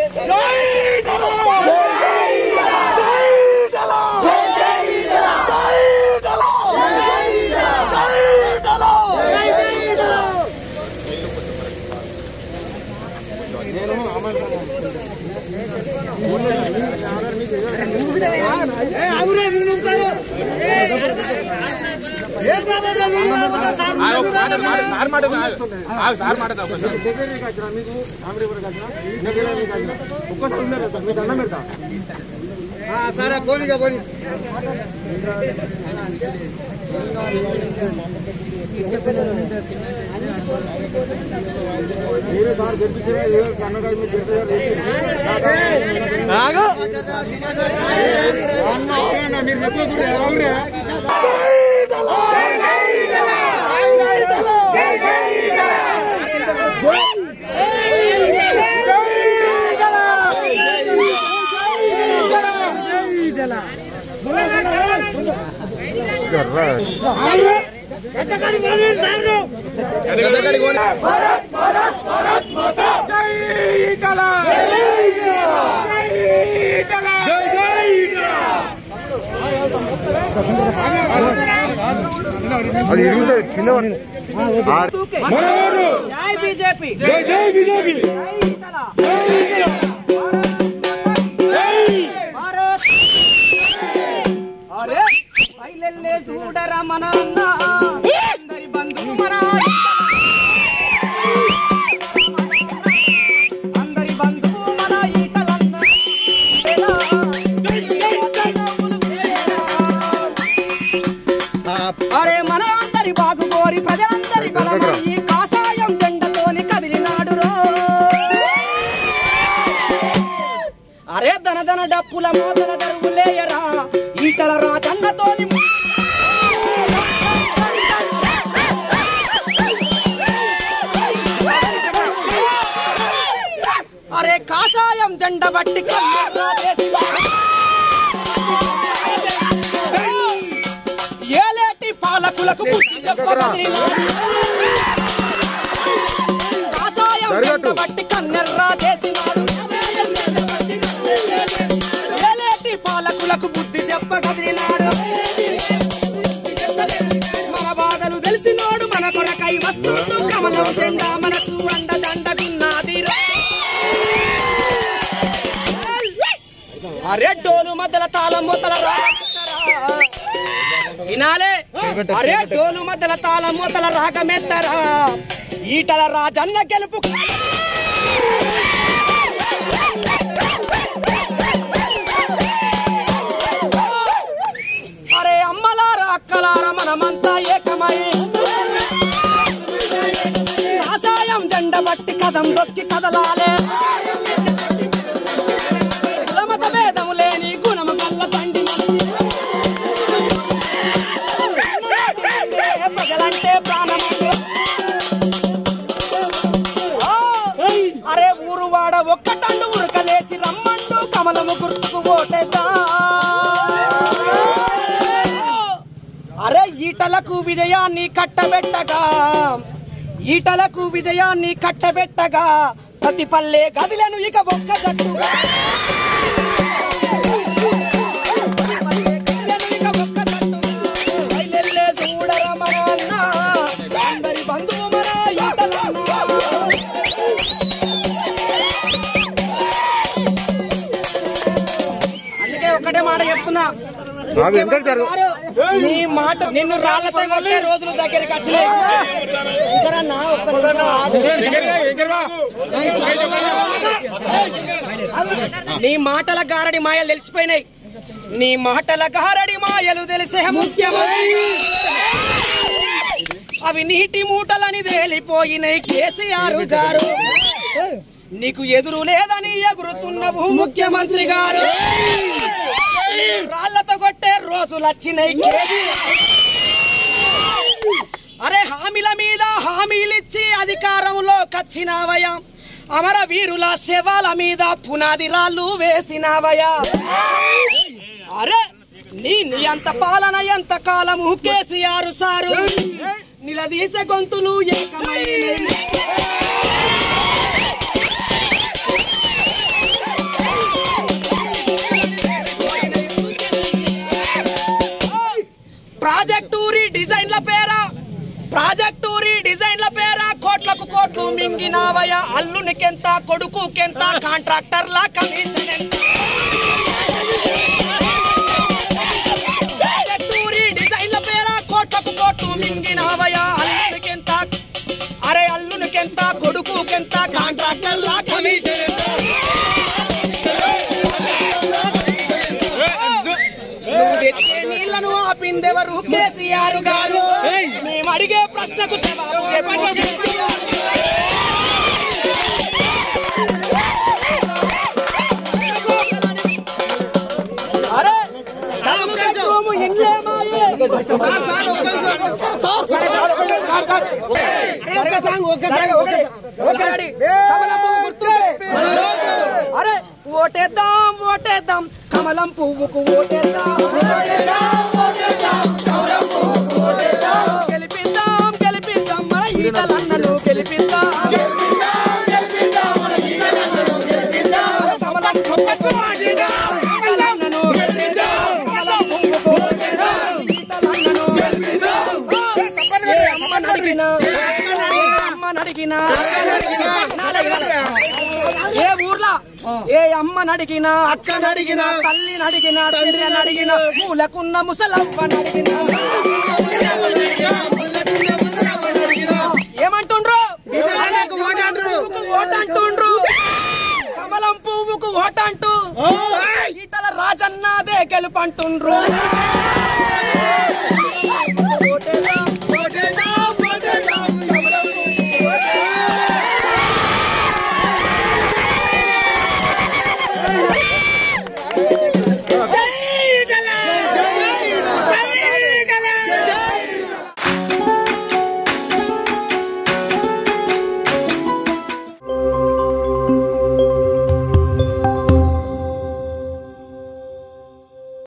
Sir మాట sir మాట సరే పోనీగా పోనీ మీరే సార్ గెలిపించారా అన్నగా మీరు అది ఇరుగుతుంది కింద జై బీజేపీ భారత్ అరే పైలెల్లే చూడరా మన అన్న అందరి బంధువు మన అందరి బంధువు మన ఈటలన్న అరే మన అందరి బాగు కోరి ప్రజలందరి బలమై ఈ కాషాయం జెండతోని కదిలినాడు రో అరే ధన ధన డప్పుల మోతల దరుగులేయరా ఈటల రాజన్నతోని అరే కాషాయం జెండ బట్టి కన్నెర్ర చేసినాడు. ఏలేటి పాలకులకు బుద్ధి చెప్పగలిగినాడు. కాషాయం జెండ బట్టి కన్నెర్ర చేసినాడు ఏలేటి పాలకులకు బుద్ధి చెప్పగలిగినాడు మన బాధలు తెలిసినోడు మన కొరకై వస్తుండు కమలం జెండా మనకు అండదండగున్నది రా. అరే డోలు మధ్యల తాళం మొదల వినాలే అరే డోలు మధ్యల తాళం మొదల రాగమెత్తరా ఈటల రాజన్న గెలుపు అరే అమ్మలారా అక్కలారా మనమంతా ఏకమై కాషాయం జెండ బట్టి కదం దొక్కి కదలాలే కులమత భేదము లేని గుణము కల్ల తండ్రి మనిషి. ప్రజలంటే ప్రాణమండు ఆ, అరే ఊరు వాడ ఒక్కటండు ఉరకలేసి రమ్మండు కమలము గుర్తుకు ఓటేద్దా అరే ఈటలకు విజయాన్ని కట్టబెట్టగా ఈటలకు విజయాన్ని కట్టబెట్టగా ప్రతి పల్లె గదిలను ఇక ఒక్క జట్టుగా బయలెల్లే చూడరా మన అన్న, అందరి బంధువు మన ఈటలన్న. అందుకే ఒకటే మాట చెప్తున్నా గారు, నీ మాట నిన్ను రాళ్లతో కొట్టే రోజులు దగ్గరికి వచ్చినాయి ఇక్కడన్నా ఒక్క నిమిషం ఆగు. నీ మాటల గారడి మాయలు తెలిసిపోయినాయి నీ మాటల గారడి మాయలు తెలిసే ముఖ్యమంత్రి అవి నీటి మూటలని తేలిపోయినాయి కేసీఆర్ గారు నీకు ఎదురు లేదని ఎగురుతున్న భూ ముఖ్యమంత్రి గారు రాళ్లతో కొట్టే రోజులు వచ్చినాయి కేసీఆర్. అరే హామీల మీద హామీలిచ్చి అధికారంలో కచ్చినావయ్యా అమర వీరుల శవాల మీద పునాది రాళ్ళు వేసినావయ్యా అరే నీ నియంత పాలన ఎంత కాలము కేసీఆర్ సారు నిలదీసే గొంతులు ఏకమైనవి కోట్లకు కోట్లు మింగినావయ అల్లునికెంత కొడుకుకెంత కాంట్రాక్టర్ల కమిషన్ ఎంత టూరి డిజైన్ల పేర కోట్లకు కోట్లు మింగినావయ అల్లునికెంత అరే అల్లునికెంత కొడుకుకెంత కాంట్రాక్టర్ల కమిషన్ ఎంత నువ్వు తెచ్చే నీళ్లను ఆపిందెవరు కేసీఆర్ గారు మేము అడిగే ప్రశ్నకు జవాబు ఎప్పుడు చెప్తారు? అరే దమ్ము కట్టుకోము ఇండ్లే మాయే. ఒకసారి కమలం పువ్వు గుర్తు. అరే ఓటేద్దాం ఓటేద్దాం కమలం పువ్వుకు ఓటేద్దాం గెలిపిద్దాం గెలిపిద్దాం మన ఈటలన్నను గెలిపిద్దాం కమలం పువ్వుకు ఓటేద్దాం. ఈటలన్నను గెలిపిద్దాం. కమలం పువ్వుకు ఓటేద్దాం. ఈటలన్నను గెలిపిద్దాం. ఏ అమ్మని అడిగినా ఏ అమ్మని అడిగినా ఏ ఊర్లో ఏ అమ్మని అడిగినా అక్కని అడిగినా తల్లిని అడిగినా చెల్లెని అడిగినా మూలకున్న ముసలవ్వని అడిగినా ఏమంటుండ్రు ఓటంటుండ్రు కమలం పువ్వుకు ఓటంటూ ఈటల రాజన్నదే గెలుపంటుండ్రు ఓటేద్దాం